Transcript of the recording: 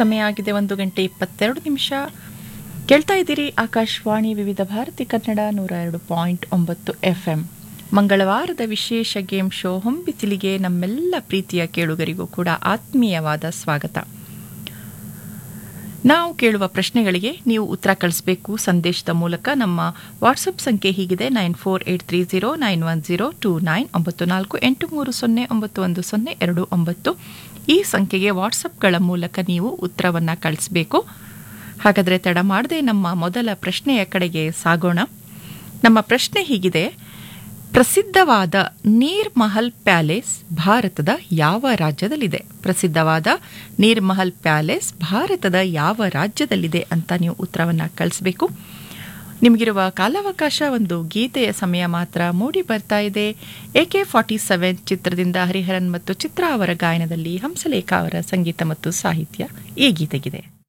ಸಮಯ ಆಗಿದೆ ಒಂದು ಗಂಟೆ ಇಪ್ಪತ್ತೆರಡು ನಿಮಿಷ ಕೇಳ್ತಾ ಇದ್ದೀರಿ ಆಕಾಶವಾಣಿ ವಿವಿಧ ಭಾರತಿ ಕನ್ನಡ ನೂರ ಎರಡು ಪಾಯಿಂಟ್ ಒಂಬತ್ತು ಎಫ್ ಎಂ ಮಂಗಳವಾರದ ವಿಶೇಷ ಗೇಮ್ ಶೋ ಹೊಂಬಿಸಿಲಿಗೆ ನಮ್ಮೆಲ್ಲ ಪ್ರೀತಿಯ ಕೇಳುಗರಿಗೂ ಕೂಡ ಆತ್ಮೀಯವಾದ ಸ್ವಾಗತ ನಾವು ಕೇಳುವ ಪ್ರಶ್ನೆಗಳಿಗೆ ನೀವು ಉತ್ತರ ಕಳಿಸಬೇಕು ಸಂದೇಶದ ಮೂಲಕ ನಮ್ಮ ವಾಟ್ಸಪ್ ಸಂಖ್ಯೆ ಹೀಗಿದೆ nine four eight three zero nine one zero two nine ಒಂಬತ್ತು ನಾಲ್ಕು ಎಂಟು ಮೂರು ಸೊನ್ನೆ ಒಂಬತ್ತು ಒಂದು ಸೊನ್ನೆ ಎರಡು ಒಂಬತ್ತು ಈ ಸಂಖ್ಯೆಗೆ ವಾಟ್ಸಪ್ಗಳ ಮೂಲಕ ನೀವು ಉತ್ತರವನ್ನು ಕಳಿಸಬೇಕು ಹಾಗಾದರೆ ತಡ ಮಾಡದೆ ನಮ್ಮ ಮೊದಲ ಪ್ರಶ್ನೆಯ ಕಡೆಗೆ ಸಾಗೋಣ ನಮ್ಮ ಪ್ರಶ್ನೆ ಹೀಗಿದೆ ಪ್ರಸಿದ್ಧವಾದ ನೀರ್ ಮಹಲ್ ಪ್ಯಾಲೇಸ್ ಭಾರತದ ಯಾವ ರಾಜ್ಯದಲ್ಲಿದೆ ಪ್ರಸಿದ್ಧವಾದ ನೀರ್ ಮಹಲ್ ಪ್ಯಾಲೇಸ್ ಭಾರತದ ಯಾವ ರಾಜ್ಯದಲ್ಲಿದೆ ಅಂತ ನೀವು ಉತ್ತರವನ್ನು ಕಳಿಸಬೇಕು ನಿಮಗಿರುವ ಕಾಲಾವಕಾಶ ಒಂದು ಗೀತೆಯ ಸಮಯ ಮಾತ್ರ ಮೂಡಿ ಬರ್ತಾ ಇದೆ ಎ ಕೆ ಫಾರ್ಟಿ ಸೆವೆನ್ ಚಿತ್ರದಿಂದ ಹರಿಹರನ್ ಮತ್ತು ಚಿತ್ರ ಅವರ ಗಾಯನದಲ್ಲಿ ಹಂಸಲೇಖ ಅವರ ಸಂಗೀತ ಮತ್ತು ಸಾಹಿತ್ಯ ಈ ಗೀತೆಗಿದೆ